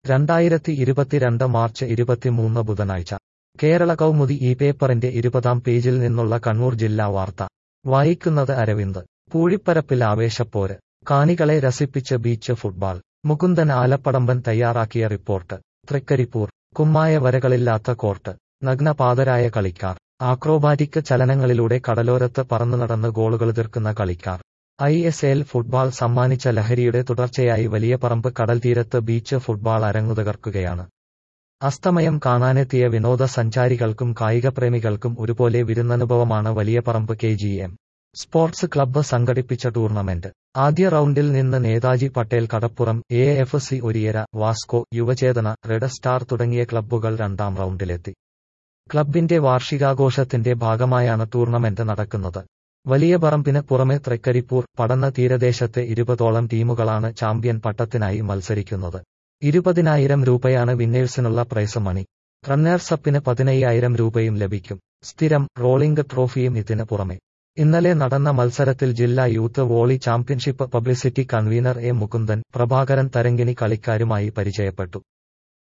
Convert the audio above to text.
രണ്ടായിരത്തി ഇരുപത്തിരണ്ട് മാർച്ച് ഇരുപത്തിമൂന്ന് ബുധനാഴ്ച കേരള കൗമുദി ഈ പേപ്പറിന്റെ ഇരുപതാം പേജിൽ നിന്നുള്ള കണ്ണൂർ ജില്ലാ വാർത്ത വായിക്കുന്നത് അരവിന്ദ് പൂഴിപ്പരപ്പിൽ ആവേശപ്പോര് കാണികളെ രസിപ്പിച്ച് ബീച്ച് ഫുട്ബാൾ മുകുന്ദൻ ആലപ്പടമ്പൻ തയ്യാറാക്കിയ റിപ്പോർട്ട് തൃക്കരിപ്പൂർ കുമ്മായ വരകളില്ലാത്ത കോർട്ട് നഗ്നപാതരായ കളിക്കാർ ആക്രോബാറ്റിക് ചലനങ്ങളിലൂടെ കടലോരത്ത് പറന്നു നടന്ന് ഗോളുകൾ തീർക്കുന്ന കളിക്കാർ ഐ എസ് എൽ ഫുട്ബാൾ സമ്മാനിച്ച ലഹരിയുടെ തുടർച്ചയായി വലിയ പറമ്പ് കടൽ തീരത്ത് ബീച്ച് ഫുട്ബാൾ അരങ്ങുതകർക്കുകയാണ് അസ്തമയം കാണാനെത്തിയ വിനോദസഞ്ചാരികൾക്കും കായികപ്രേമികൾക്കും ഒരുപോലെ വിരുന്നനുഭവമാണ് Valiya Paramba K G M sports club സംഘടിപ്പിച്ച ടൂർണമെന്റ് ആദ്യ റൗണ്ടിൽ നിന്ന് Netaji Patel Kadappuram A F C Oriyara Vasco Yuvachethana red star തുടങ്ങിയ ക്ലബ്ബുകൾ രണ്ടാം റൗണ്ടിലെത്തി ക്ലബിന്റെ വാർഷികാഘോഷത്തിന്റെ ഭാഗമായാണ് ടൂർണമെന്റ് നടക്കുന്നത് വലിയ പറമ്പിന് പുറമെ തൃക്കരിപ്പൂർ പടന്ന തീരദേശത്തെ ഇരുപതോളം ടീമുകളാണ് ചാമ്പ്യൻ പട്ടത്തിനായി മത്സരിക്കുന്നത് ഇരുപതിനായിരം രൂപയാണ് വിന്നേഴ്സിനുള്ള പ്രൈസ് മണി റണ്ണേഴ്സപ്പിന് പതിനയ്യായിരം രൂപയും ലഭിക്കും സ്ഥിരം റോളിംഗ് ട്രോഫിയും ഇതിന് പുറമെ ഇന്നലെ നടന്ന മത്സരത്തിൽ ജില്ലാ youth volley championship publicity convener A Mukundan Prabhakaran Tharangini കളിക്കാരുമായി പരിചയപ്പെട്ടു